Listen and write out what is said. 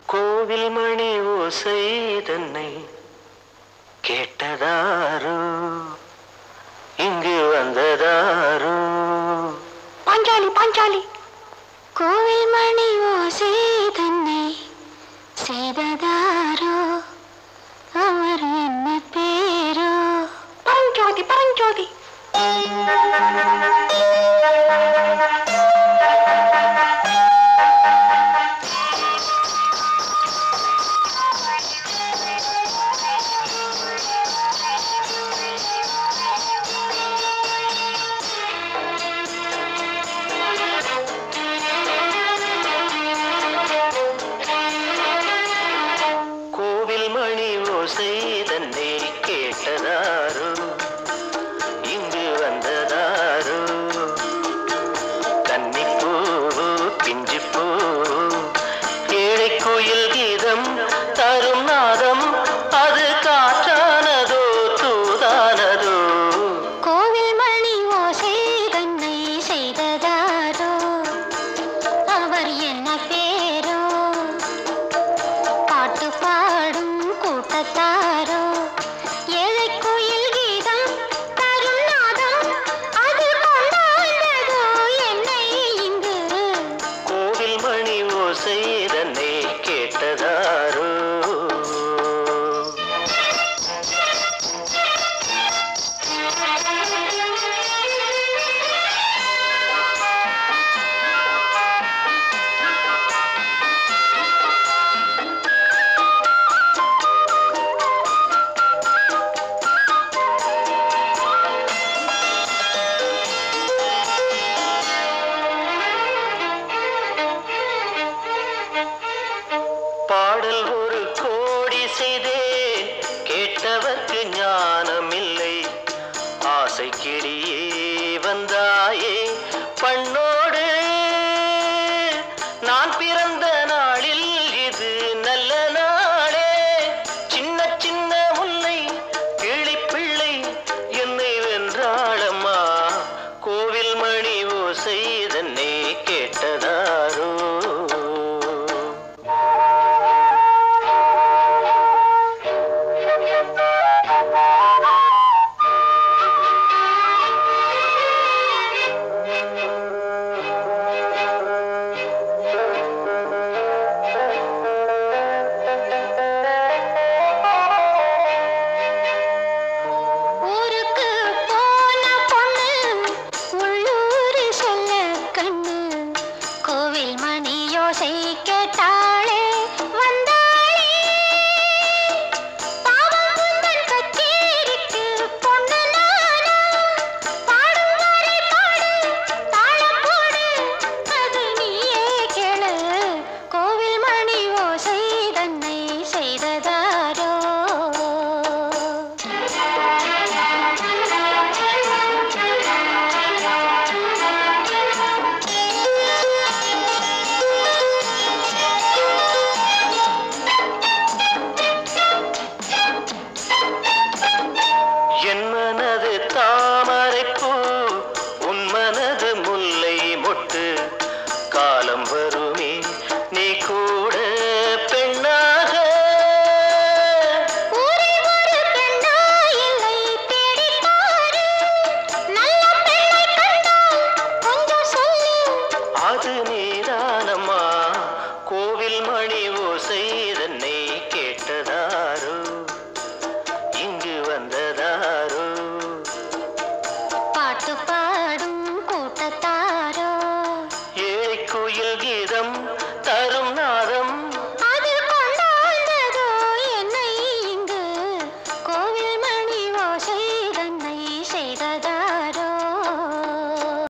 கோவில் மணி ஓசை தன்னை கேட்டதாரோ இங்கு வந்ததாரோ பாஞ்சாலி பாஞ்சாலி கோவில் மணி ஓசை தன்னை செய்ததாரோ அவர் என்ன பேரோ பரஞ்சோதி பரஞ்சோதி கோவில் மணி ஓசை தன்னை கேட்டதாரோ இங்கு வந்ததாரோ கன்னிப்பூ பிஞ்சிப்பூ ஏழை கோயில் கீதம் தரும் நாதம் அது காற்றானதோ தூதானதோ கோவில் மணி ஓசை தன்னை செய்ததாரோ அவர் என்ன பேரோ பாட்டு பாடும் கூட்டத்தாரோ ஏழை கோயில் கீதம் தரும் நாதம் அது கொண்டாண்டதோ என்னை இங்கு கோவில் மணி ஓசை தன்னை கேட்டதாரோ பாடல் ஒரு கோடி செய்தேன் கேட்டவர்க்கு ஞானம் இல்லை ஆசை கிளியே வந்தாயே பண்ணோடு நான் பிறந்த நாளில் இது நல்ல நாளே சின்ன சின்ன முல்லை கிளிப்பிள்ளை என்னை வென்றாளம்மா கோவில் மணி ஓசை தன்னை கேட்டதாரோ ஊருக்கு போன பொண்ணு உள்ளூர் சொல்ல கண்ணு கோவில் மணி யோசை கேட்டாளே வந்தாளே பாவம் உந்தன் கச்சேரிக்கு பொண்ணு நானா பாடும் வரை பாடு தாளம் போடு அது நீயே கேளு கோவில் மணி ஓசை தன்னை செய்ததாரோ என் மனது தாமரைப்பூ உன் மனது முல்லை மொட்டு காலம் வருமே நீ கூட பெண்ணாக ஊரே ஒரு பெண்ணா இல்லை தேடிப்பாரு நல்ல பெண்ணை கண்டால் கொஞ்சம் சொல்லு அது நீதானம்மா கோவில் மணி ஓசை தன்னை கேட்டதாரோ இங்கு வந்ததாரோ பாட்டு பாடும் கூட்டத்தாரோ ஏழை கோயில் கீதம்